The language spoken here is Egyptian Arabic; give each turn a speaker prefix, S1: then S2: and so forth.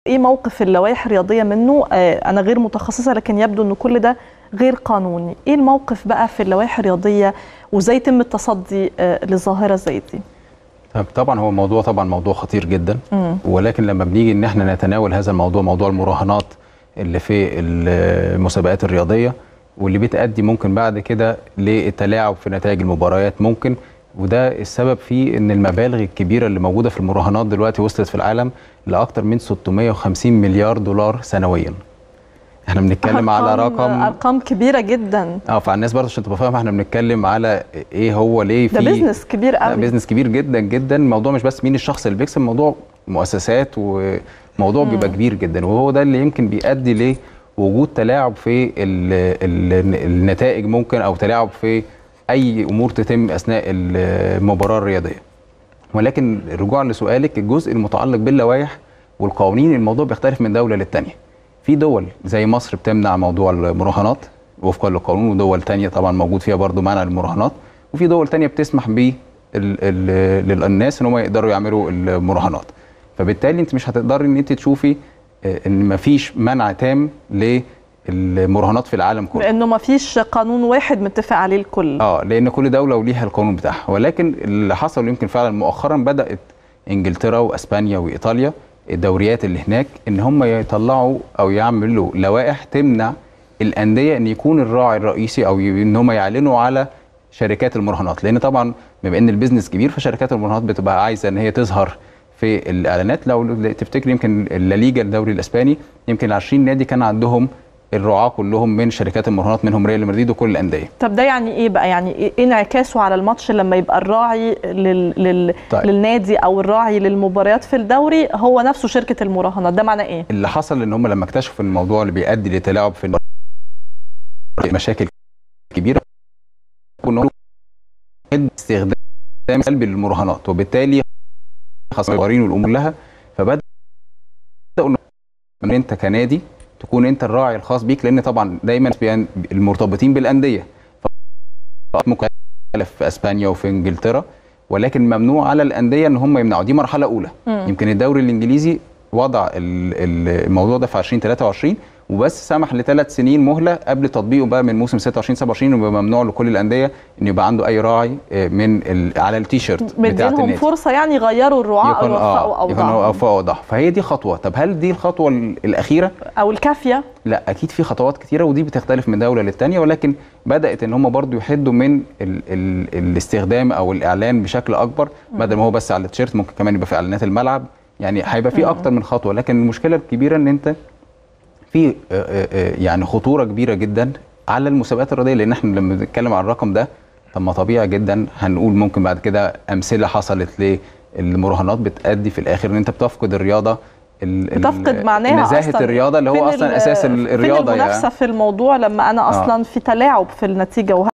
S1: ايه موقف اللوائح الرياضيه منه آه انا غير متخصصه لكن يبدو ان كل ده غير قانوني ايه الموقف بقى في اللوائح الرياضيه وازاي يتم التصدي آه لظاهره زي دي
S2: طبعا هو موضوع طبعا موضوع خطير جدا
S1: مم.
S2: ولكن لما بنيجي ان احنا نتناول هذا الموضوع موضوع المراهنات اللي في المسابقات الرياضيه واللي بتأدي ممكن بعد كده للتلاعب في نتائج المباريات ممكن وده السبب فيه ان المبالغ الكبيره اللي موجوده في المراهنات دلوقتي وصلت في العالم لاكثر من 650 مليار دولار سنويا احنا بنتكلم على رقم
S1: ارقام كبيره جدا
S2: اه فالناس برضه عشان تبقى فاهمه احنا بنتكلم على ايه هو ليه
S1: ده
S2: في
S1: بيزنس كبير قوي
S2: بيزنس كبير جدا جدا الموضوع مش بس مين الشخص اللي بيكسب الموضوع مؤسسات وموضوع
S1: مم.
S2: بيبقى كبير جدا وهو ده اللي يمكن بيؤدي لوجود تلاعب في ال ال النتائج ممكن او تلاعب في اي امور تتم اثناء المباراه الرياضيه ولكن رجوعا لسؤالك الجزء المتعلق باللوائح والقوانين الموضوع بيختلف من دوله للتانيه في دول زي مصر بتمنع موضوع المراهنات وفقا للقانون ودول تانية طبعا موجود فيها برضو منع المراهنات وفي دول تانية بتسمح ب للناس ان هم يقدروا يعملوا المراهنات فبالتالي انت مش هتقدري ان انت تشوفي ان مفيش منع تام للمراهنات في العالم كله
S1: لانه ما فيش قانون واحد متفق عليه الكل
S2: اه لان كل دوله وليها القانون بتاعها ولكن اللي حصل يمكن فعلا مؤخرا بدات انجلترا واسبانيا وايطاليا الدوريات اللي هناك ان هم يطلعوا او يعملوا لوائح تمنع الانديه ان يكون الراعي الرئيسي او ان هم يعلنوا على شركات المراهنات لان طبعا بما ان البيزنس كبير فشركات المراهنات بتبقى عايزه ان هي تظهر في الاعلانات لو تفتكر يمكن الليجا الدوري الاسباني يمكن 20 نادي كان عندهم الرعاه كلهم من شركات المراهنات منهم ريال مدريد وكل الانديه
S1: طب ده يعني ايه بقى يعني ايه انعكاسه على الماتش لما يبقى الراعي لل... لل...
S2: طيب.
S1: للنادي او الراعي للمباريات في الدوري هو نفسه شركه المراهنات ده معناه ايه
S2: اللي حصل ان هم لما اكتشفوا الموضوع اللي بيؤدي لتلاعب في مشاكل كبيره كنا استخدام سلبي للمراهنات وبالتالي خسرانين والامور لها فبدا ان انت كنادي تكون انت الراعي الخاص بيك لان طبعا دايما المرتبطين بالانديه مكلف في اسبانيا وفي انجلترا ولكن ممنوع على الانديه ان هم يمنعوا دي مرحله اولى
S1: مم.
S2: يمكن الدوري الانجليزي وضع الموضوع ده في 2023 وبس سمح لثلاث سنين مهله قبل تطبيقه بقى من موسم 26 27 ويبقى ممنوع لكل الانديه ان يبقى عنده اي راعي من على التيشيرت بتاعت
S1: مدينهم
S2: النادي
S1: فرصه يعني يغيروا الرعاة او يوفقوا اوضاعهم
S2: يوفقوا اوضاعهم فهي دي خطوه طب هل دي الخطوه الاخيره
S1: او الكافيه
S2: لا اكيد في خطوات كتيره ودي بتختلف من دوله للتانيه ولكن بدات ان هم برضو يحدوا من ال ال الاستخدام او الاعلان بشكل اكبر بدل ما هو بس على التيشيرت ممكن كمان يبقى في اعلانات الملعب يعني هيبقى في اكتر من خطوه لكن المشكله الكبيره ان انت في يعني خطوره كبيره جدا على المسابقات الرياضيه لان احنا لما بنتكلم عن الرقم ده طب ما طبيعي جدا هنقول ممكن بعد كده امثله حصلت للمراهنات بتادي في الاخر ان انت بتفقد الرياضه
S1: بتفقد معناها
S2: نزاهه
S1: أصلاً
S2: الرياضه اللي هو اصلا اساس الرياضه
S1: فين المنافسه يعني. في الموضوع لما انا اصلا آه. في تلاعب في النتيجه